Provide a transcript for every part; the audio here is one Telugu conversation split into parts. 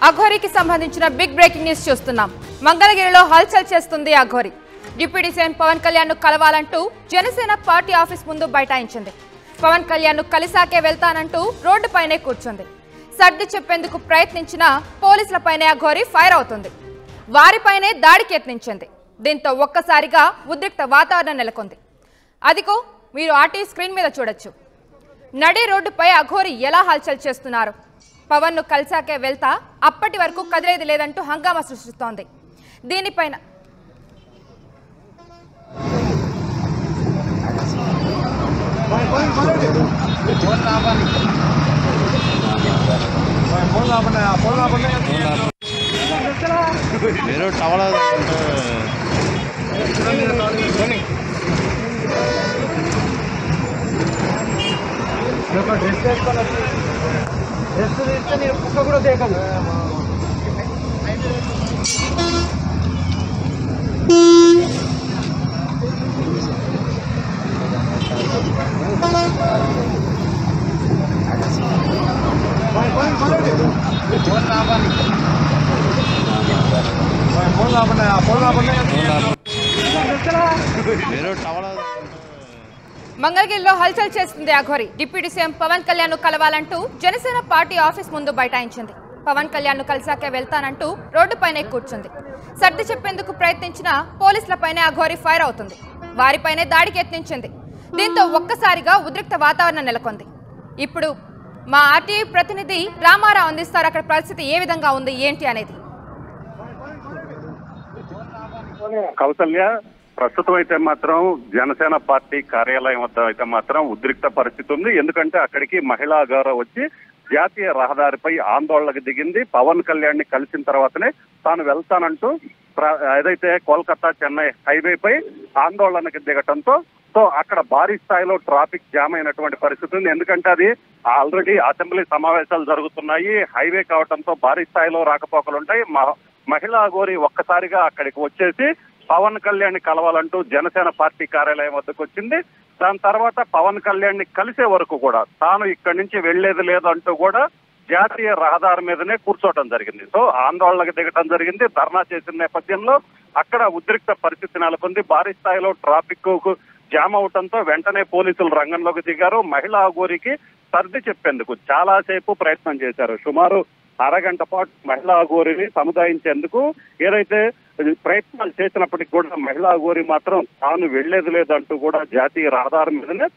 అఘోరికి సంబంధించిన బిగ్ బ్రేకింగ్ న్యూస్ చూస్తున్నాం మంగళగిరిలో హల్చల్ చేస్తుంది అఘోరి డిప్యూటీ సీఎం పవన్ కళ్యాణ్ ను కలవాలంటూ జనసేన పార్టీ ఆఫీస్ ముందు బైఠాయించింది పవన్ కళ్యాణ్ ను కలిసాకే వెళ్తానంటూ రోడ్డుపైనే కూర్చుంది సర్ది చెప్పేందుకు ప్రయత్నించిన పోలీసులపైనే అఘోరి ఫైర్ అవుతుంది వారిపైనే దాడికి యత్నించింది దీంతో ఒక్కసారిగా ఉద్రిక్త వాతావరణం నెలకొంది అదిగో మీరు ఆర్టీ స్క్రీన్ మీద చూడొచ్చు నడి రోడ్డుపై అఘోరి ఎలా హల్చల్ చేస్తున్నారు పవన్ ను కలిసాకే వెళ్తా అప్పటి వరకు కదిలేది లేదంటూ హంగామా సృష్టిస్తోంది దీనిపైన మీరు టవల్ అంటే డ్రెస్ వేసుకొని వచ్చి డ్రెస్ తీస్తే నేను కుక్క కూడా దేకదు ఫోన్ కాకుండా ఫోన్ కాకుండా మీరు టవల్ అంటే మంగళగిరిలో హల్చల్ చేస్తుంది అఘోరి డిప్యూటీ సీఎం పవన్ కళ్యాణ్ ను కలవాలంటూ జనసేన పార్టీ ఆఫీస్ ముందు బైఠాయించింది పవన్ కళ్యాణ్ ను కలిసాకే వెళ్తానంటూ రోడ్డుపైనే కూర్చుంది సర్ది చెప్పేందుకు ప్రయత్నించిన పోలీసులపైనే అఘోరి ఫైర్ అవుతుంది వారిపైనే దాడికి యత్నించింది దీంతో ఒక్కసారిగా ఉద్రిక్త వాతావరణం నెలకొంది ఇప్పుడు మా ఆర్టీఐ ప్రతినిధి రామారావు అందిస్తారు అక్కడ పరిస్థితి ఏ విధంగా ఉంది ఏంటి అనేది కౌసల్య ప్రస్తుతం అయితే మాత్రం జనసేన పార్టీ కార్యాలయం వద్ద అయితే మాత్రం ఉద్రిక్త పరిస్థితి ఉంది ఎందుకంటే అక్కడికి మహిళా గౌరవ వచ్చి జాతీయ రహదారిపై ఆందోళనకు దిగింది పవన్ కళ్యాణ్ ని కలిసిన తర్వాతనే తాను వెళ్తానంటూ ప్ర- ఏదైతే కోల్కతా చెన్నై హైవేపై ఆందోళనకు దిగటంతో సో అక్కడ భారీ స్థాయిలో ట్రాఫిక్ జామ్ అయినటువంటి పరిస్థితి ఉంది ఎందుకంటే అది ఆల్రెడీ అసెంబ్లీ సమావేశాలు జరుగుతున్నాయి హైవే కావడంతో భారీ స్థాయిలో రాకపోకలు ఉంటాయి మ- మహిళా గోరి ఒక్కసారిగా అక్కడికి వచ్చేసి పవన్ కళ్యాణ్ ని కలవాలంటూ జనసేన పార్టీ కార్యాలయం వద్దకు వచ్చింది దాని తర్వాత పవన్ కళ్యాణ్ ని కలిసే వరకు కూడా తాను ఇక్కడి నుంచి వెళ్లేది లేదు అంటూ కూడా జాతీయ రహదారి మీదనే కూర్చోవడం జరిగింది సో ఆందోళనకు దిగటం జరిగింది ధర్నా చేసిన నేపథ్యంలో అక్కడ ఉద్రిక్త పరిస్థితి నెలకొంది భారీ స్థాయిలో ట్రాఫిక్ కు జామ్ అవటంతో వెంటనే పోలీసులు రంగంలోకి దిగారు మహిళా గోరికి సర్ది చెప్పేందుకు చాలా సేపు ప్రయత్నం చేశారు సుమారు అరగంట పాటు మహిళా గోరిని సముదాయించేందుకు ఏదైతే ప్రయత్నాలు చేసినప్పటికీ కూడా మహిళా గోరి మాత్రం తాను వెళ్లేది లేదంటూ కూడా జాతీయ రహదారి మీదనే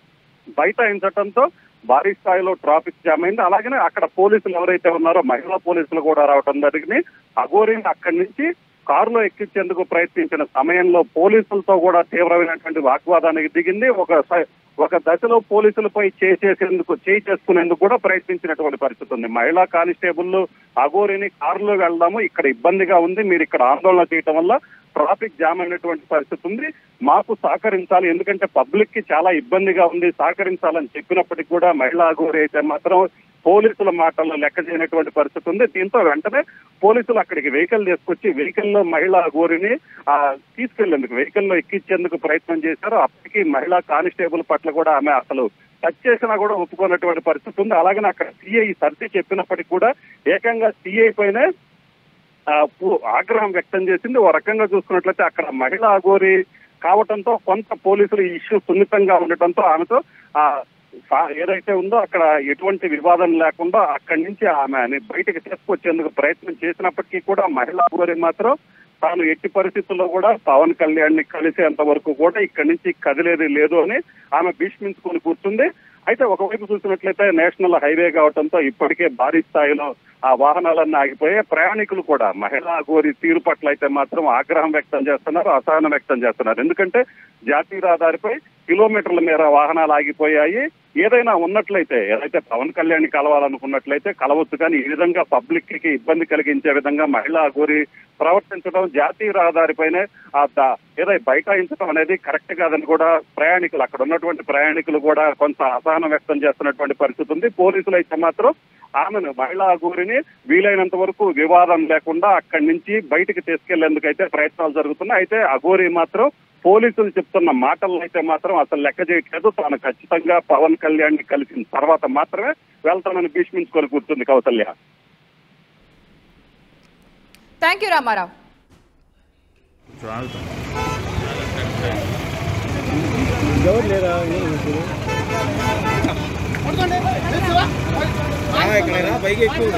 బైఠాయించడంతో భారీ స్థాయిలో ట్రాఫిక్ జామ్ అయింది అలాగనే అక్కడ పోలీసులు ఎవరైతే ఉన్నారో మహిళా పోలీసులు కూడా రావడం జరిగింది అఘోరిని అక్కడి నుంచి కారులో ఎక్కించేందుకు ప్రయత్నించిన సమయంలో పోలీసులతో కూడా తీవ్రమైనటువంటి వాగ్వాదానికి దిగింది ఒక స- ఒక దశలో పోలీసులపై చేసేసేందుకు చేయి చేసుకునేందుకు కూడా ప్రయత్నించినటువంటి పరిస్థితి ఉంది మహిళా కానిస్టేబుల్ అఘోరిని కారులో వెళ్దాము ఇక్కడ ఇబ్బందిగా ఉంది మీరు ఇక్కడ ఆందోళన చేయటం వల్ల ట్రాఫిక్ జామ్ అయినటువంటి పరిస్థితి ఉంది మాకు సహకరించాలి ఎందుకంటే పబ్లిక్ కి చాలా ఇబ్బందిగా ఉంది సహకరించాలని చెప్పినప్పటికీ కూడా మహిళా అఘోరి అయితే మాత్రం పోలీసుల మాటల్లో లెక్క చేయనటువంటి పరిస్థితి ఉంది దీంతో వెంటనే పోలీసులు అక్కడికి వెహికల్ తీసుకొచ్చి వెహికల్ లో మహిళా గోరిని ఆ, తీసుకెళ్లేందుకు వెహికల్ లో ఎక్కించేందుకు ప్రయత్నం చేశారు అప్పటికి మహిళా కానిస్టేబుల్ పట్ల కూడా ఆమె అసలు టచ్ చేసినా కూడా ఒప్పుకున్నటువంటి పరిస్థితి ఉంది అలాగనే అక్కడ సిఐ సర్ది చెప్పినప్పటికీ కూడా ఏకంగా సిఐ పైనే ఆ, పు- ఆగ్రహం వ్యక్తం చేసింది ఓ రకంగా చూసుకున్నట్లయితే అక్కడ మహిళా అఘోరి కావటంతో కొంత పోలీసులు ఈ ఇష్యూ సున్నితంగా ఉండటంతో ఆమెతో ఆ సా- ఏదైతే ఉందో అక్కడ ఎటువంటి వివాదం లేకుండా అక్కడి నుంచి ఆమె బయటకు తీసుకొచ్చేందుకు ప్రయత్నం చేసినప్పటికీ కూడా మహిళా అఘోరి మాత్రం తాను ఎట్టి పరిస్థితుల్లో కూడా పవన్ కళ్యాణ్ ని కలిసేంత వరకు కూడా ఇక్కడి నుంచి కదిలేది లేదు అని ఆమె భీష్మించుకొని కూర్చుంది అయితే ఒకవైపు చూసినట్లయితే నేషనల్ హైవే కావడంతో ఇప్పటికే భారీ స్థాయిలో ఆ వాహనాలన్నీ ఆగిపోయాయి ప్రయాణికులు కూడా మహిళా గోరి తీరు పట్ల అయితే మాత్రం ఆగ్రహం వ్యక్తం చేస్తున్నారు అసహనం వ్యక్తం చేస్తున్నారు ఎందుకంటే జాతీయ రహదారిపై కిలోమీటర్ల మేర వాహనాలు ఆగిపోయాయి ఏదైనా ఉన్నట్లయితే ఏదైతే పవన్ కళ్యాణ్ కలవాలనుకున్నట్లయితే కలవచ్చు కానీ ఈ విధంగా పబ్లిక్ కి ఇబ్బంది కలిగించే విధంగా మహిళా గోరి ప్రవర్తించడం జాతీయ రహదారిపైనే ఆ ద- ఏదైతే బైఠాయించడం అనేది కరెక్ట్ కాదని కూడా ప్రయాణికులు అక్కడ ఉన్నటువంటి ప్రయాణికులు కూడా కొంత అసహనం వ్యక్తం చేస్తున్నటువంటి పరిస్థితి ఉంది పోలీసులు అయితే మాత్రం ఆమెను మహిళా గోరిని వీలైనంత వరకు వివాదం లేకుండా అక్కడి నుంచి బయటికి తీసుకెళ్లేందుకు అయితే ప్రయత్నాలు జరుగుతున్నాయి అయితే అఘోరి మాత్రం పోలీసులు చెప్తున్న మాటలను అయితే మాత్రం అసలు లెక్క చేయట్లేదు తాను ఖచ్చితంగా పవన్ కళ్యాణ్ ని కలిసిన తర్వాత మాత్రమే వెళ్తానని భీష్మించుకొని కూర్చుంది కౌసల్య థ్యాంక్ యూ రామారావు ఎవరు లేరా ఎక్కడైనా బైక్ ఎక్కువ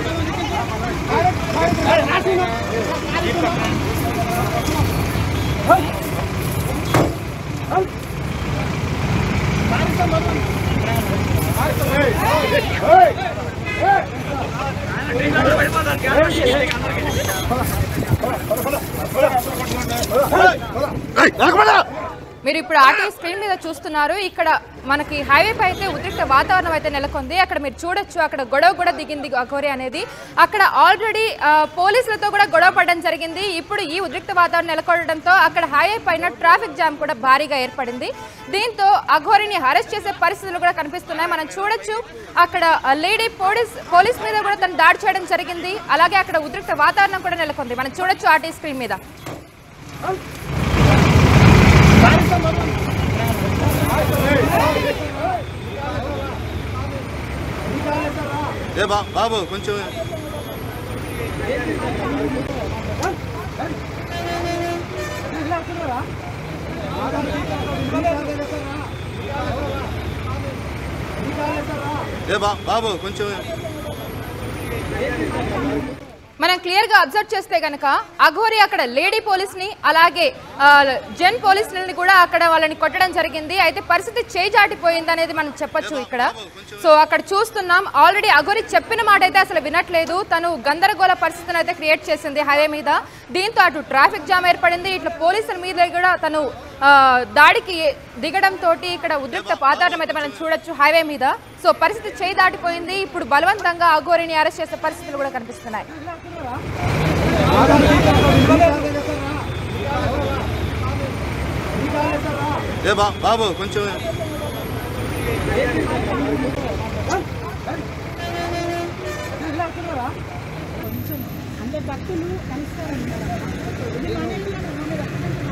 మీరు ఇప్పుడు ఆర్టీవీ స్క్రీన్ మీద చూస్తున్నారు ఇక్కడ మనకి హైవే పై అయితే ఉద్రిక్త వాతావరణం అయితే నెలకొంది అక్కడ మీరు చూడొచ్చు అక్కడ గొడవ కూడా దిగింది అఘోరి అనేది అక్కడ ఆల్రెడీ పోలీసులతో కూడా గొడవ పడడం జరిగింది ఇప్పుడు ఈ ఉద్రిక్త వాతావరణం నెలకొనడంతో అక్కడ హైవే పైన ట్రాఫిక్ జామ్ కూడా భారీగా ఏర్పడింది దీంతో అఘోరిని అరెస్ట్ చేసే పరిస్థితులు కూడా కనిపిస్తున్నాయి మనం చూడొచ్చు అక్కడ లేడీ పోలీస్ పోలీస్ మీద కూడా తను దాడి చేయడం జరిగింది అలాగే అక్కడ ఉద్రిక్త వాతావరణం కూడా నెలకొంది మనం చూడొచ్చు ఆర్టీ స్క్రీన్ మీద ఏ బా బాబు కొంచెం ఏ బా బాబు కొంచెం మనం క్లియర్ గా అబ్జర్వ్ చేస్తే గనక అఘోరి అక్కడ లేడీ పోలీస్ ని అలాగే ఆ, జెన్ పోలీసులని కూడా అక్కడ వాళ్ళని కొట్టడం జరిగింది అయితే పరిస్థితి చేయి జాటిపోయింది అనేది మనం చెప్పొచ్చు ఇక్కడ సో అక్కడ చూస్తున్నాం ఆల్రెడీ అఘోరి చెప్పిన మాట అయితే అసలు వినట్లేదు తను గందరగోళ పరిస్థితిని అయితే క్రియేట్ చేసింది హైవే మీద దీంతో అటు ట్రాఫిక్ జామ్ ఏర్పడింది ఇట్లా పోలీసుల మీద కూడా తను ఆ, దాడికి దిగడం తోటి ఇక్కడ ఉద్రిక్త వాతావరణం అయితే మనం చూడొచ్చు హైవే మీద సో పరిస్థితి చేయి దాటిపోయింది ఇప్పుడు బలవంతంగా అఘోరిని అరెస్ట్ చేసే పరిస్థితులు కూడా కనిపిస్తున్నాయి ఏ బా బాబు కొంచెం అంటే భక్తులు కలుస్తారు ఇది మన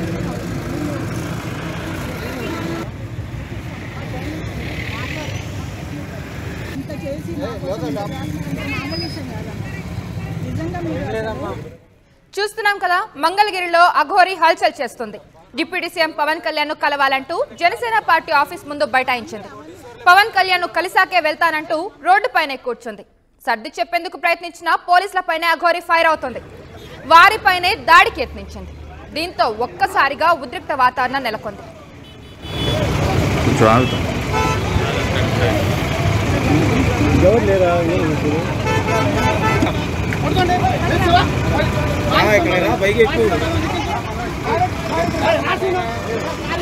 ఇంత చేసి నా కోసం మామూలు విషయం కాదమ్మా. నిజంగా మీరు చూస్తున్నాం కదా మంగళగిరిలో అఘోరి హల్చల్ చేస్తుంది డిప్యూటీ సీఎం పవన్ కళ్యాణ్ ను కలవాలంటూ జనసేన పార్టీ ఆఫీస్ ముందు బైఠాయించింది పవన్ కళ్యాణ్ ను కలిసాకే వెళ్తానంటూ రోడ్డుపైనే కూర్చుంది సర్ది చెప్పేందుకు ప్రయత్నించిన పోలీసులపైనే అఘోరి ఫైర్ అవుతుంది వారిపైనే దాడికి యత్నించింది దీంతో ఒక్కసారిగా ఉద్రిక్త వాతావరణం నెలకొంది కొంచెం ఆగుతాం ఎవరు లేరా ఎక్కడైనా బైక్ ఎక్కువ